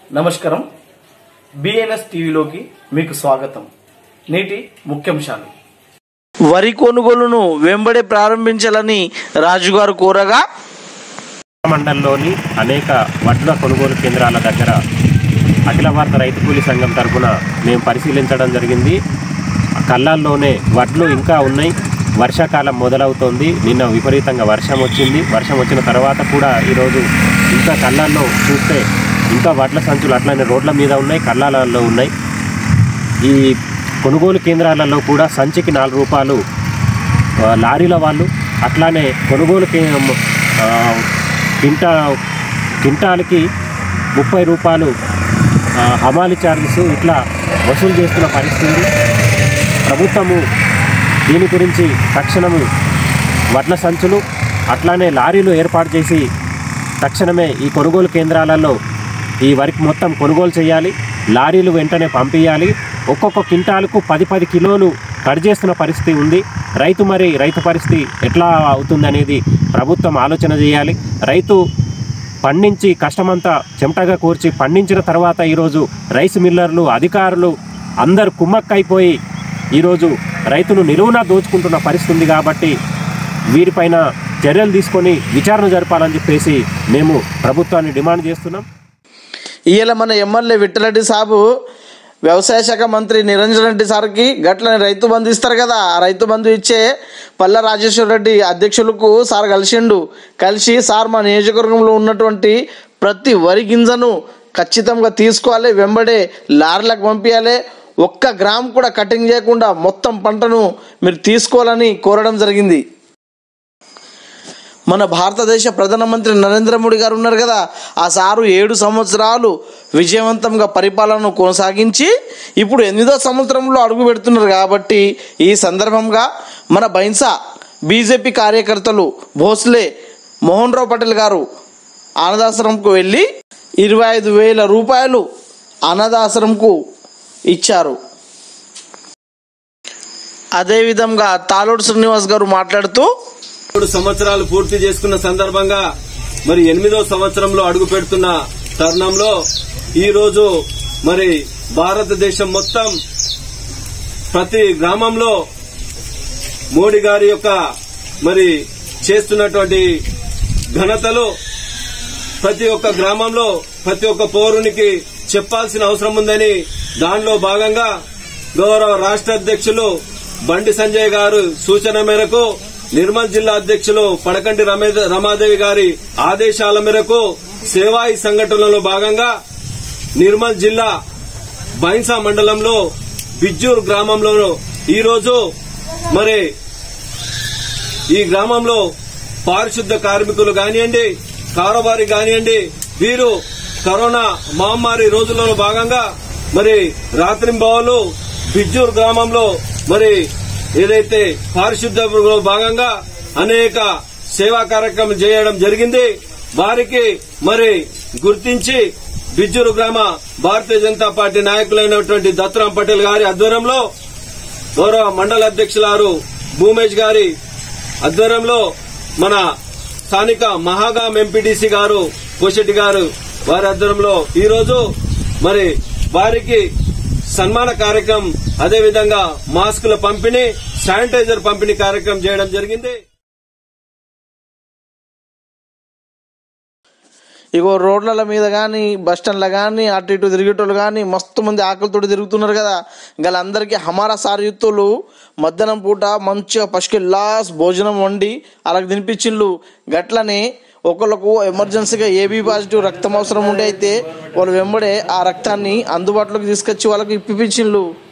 నమస్కారం బిఎన్ఎస్ టీవీలోకి మీకు స్వాగతం నేటి ముఖ్యాంశాలు వరి కొనుగోలును వెంబడే ప్రారంభించాలని రాజుగారు కోరగా మండలంలోని అనేక వడ్ల కొనుగోలు కేంద్రాల దగ్గర అఖిల భారత రైతు కూలీ సంఘం తరపున మేము పరిశీలించడం జరిగింది ఆ కళ్ళాల్లోనే వడ్లు ఇంకా ఉన్నాయి వర్షాకాలం మొదలవుతోంది నిన్న విపరీతంగా వర్షం వచ్చింది వర్షం వచ్చిన తర్వాత కూడా ఈరోజు ఇంకా కళ్ళాల్లో చూస్తే ఇంకా వడ్ల సంచులు అట్లనే రోడ్ల మీద ఉన్నాయి కళ్ళాలలో ఉన్నాయి ఈ కొనుగోలు కేంద్రాలలో కూడా సంచికి నాలుగు రూపాయలు ఆ, లారీల వాళ్ళు అట్లానే కొనుగోలు కే ఆ, కింటా కింటాలకి ముప్పై రూపాయలు ఆ, హమాలి ఛార్జెస్ ఇట్లా వసూలు చేస్తున్న పరిస్థితి ఉంది. ప్రభుత్వము దీని గురించి తక్షణము వడ్ల సంచులు అట్లానే లారీలు ఏర్పాటు చేసి తక్షణమే ఈ కొనుగోలు కేంద్రాలలో ఈ వరికి మొత్తం కొనుగోలు చేయాలి లారీలు వెంటనే పంపించాలి ఒక్కొక్క కింటాలకు పది పది కిలోలు కట్ చేస్తున్న పరిస్థితి ఉంది రైతు మరి రైతు పరిస్థితి ఎట్లా అవుతుంది అనేది ప్రభుత్వం ఆలోచన చేయాలి రైతు పండించి కష్టమంతా చెమటగా కూర్చి పండించిన తర్వాత ఈరోజు రైస్ మిల్లర్లు అధికారులు అందరు కుమ్మక్కైపోయి ఈరోజు రైతును నిలువునా దోచుకుంటున్న పరిస్థితి ఉంది కాబట్టి వీరిపైన చర్యలు తీసుకొని విచారణ జరపాలని చెప్పేసి మేము ప్రభుత్వాన్ని డిమాండ్ చేస్తున్నాం ఇవాళ మన ఎమ్మెల్యే విట్టరెడ్డి సాబు వ్యవసాయ శాఖ మంత్రి నిరంజన్ రెడ్డి సార్కి గట్లని రైతు బంధు ఇస్తారు కదా ఆ రైతు బంధు ఇచ్చే పల్ల రాజేశ్వర రెడ్డి అధ్యక్షులకు సార్ కలిసిండు కలిసి సార్ మా నియోజకవర్గంలో ఉన్నటువంటి ప్రతి వరి గింజను ఖచ్చితంగా తీసుకోవాలి వెంబడే లారీలకు పంపించాలి ఒక్క గ్రామ్ కూడా కటింగ్ చేయకుండా మొత్తం పంటను మీరు తీసుకోవాలని కోరడం జరిగింది మన భారతదేశ ప్రధానమంత్రి నరేంద్ర మోడీ గారు ఉన్నారు కదా ఆ సారు ఏడు సంవత్సరాలు విజయవంతంగా పరిపాలనను కొనసాగించి ఇప్పుడు ఎనిమిదో సంవత్సరంలో అడుగు పెడుతున్నారు కాబట్టి ఈ సందర్భంగా మన బైన్సా బీజేపీ కార్యకర్తలు భోస్లే మోహన్ రావు పటేల్ గారు అనాథాశ్రమంకు వెళ్ళి ఇరవై ఐదు వేల రూపాయలు అనాథాశ్రమంకు ఇచ్చారు అదేవిధంగా తాలోడు శ్రీనివాస్ గారు మాట్లాడుతూ మూడు సంవత్సరాలు పూర్తి చేసుకున్న సందర్భంగా మరి ఎనిమిదో సంవత్సరంలో అడుగు పెడుతున్న తరుణంలో ఈ రోజు మరి భారతదేశం మొత్తం ప్రతి గ్రామంలో మోడీ గారి యొక్క మరి చేస్తున్నటువంటి ఘనతలు ప్రతి ఒక్క గ్రామంలో ప్రతి ఒక్క పౌరునికి చెప్పాల్సిన అవసరం ఉందని దానిలో భాగంగా గౌరవ రాష్ట్ర అధ్యక్షులు బండి సంజయ్ గారు సూచన మేరకు నిర్మల్ జిల్లా అధ్యక్షులు పడకంటి రమే- రమాదేవి గారి ఆదేశాల మేరకు సేవాయి సంఘటనలో భాగంగా నిర్మల్ జిల్లా బైన్సా మండలంలో బిజ్జూర్ గ్రామంలో ఈరోజు మరి ఈ గ్రామంలో పారిశుద్ధ కార్మికులు కానివ్వండి కారోబారి కానివ్వండి వీరు కరోనా మహమ్మారి రోజులలో భాగంగా మరి రాత్రింబవలు బిజ్జూర్ గ్రామంలో మరి ఏదైతే పారిశుద్ధంలో భాగంగా అనేక సేవా కార్యక్రమం చేయడం జరిగింది వారికి మరి గుర్తించి బిజ్జూరు గ్రామ భారతీయ జనతా పార్టీ నాయకులైనటువంటి దత్రాం పటేల్ గారి ఆధ్వర్యంలో గౌరవ మండల అధ్యక్షులారు భూమేష్ గారి ఆధ్వర్యంలో మన స్థానిక మహాగాం ఎంపీటీసీ గారు కోశెట్టి గారు వారి ఆధ్వర్యంలో ఈ రోజు మరి వారికి సన్మాన కార్యక్రమం అదేవిధంగా మాస్కుల పంపిణీ శానిటైజర్ పంపిణీ కార్యక్రమం చేయడం జరిగింది ఇగో రోడ్ల మీద కానీ బస్ స్టాండ్ల కానీ అటు ఇటు తిరిగేటోళ్ళు కానీ మస్తు మంది ఆకలితో తిరుగుతున్నారు కదా వాళ్ళందరికీ హమారా సార్ యుత్తులు మధ్యాహ్నం పూట మంచిగా పసుకి లాస్ భోజనం వండి అలాగ తినిపించిండ్లు గట్లనే ఒకళ్ళకు ఎమర్జెన్సీగా ఏబీ పాజిటివ్ రక్తం అవసరం ఉండే అయితే వాళ్ళు వెంబడే ఆ రక్తాన్ని అందుబాటులోకి తీసుకొచ్చి వాళ్ళకి ఇప్పించిండ్లు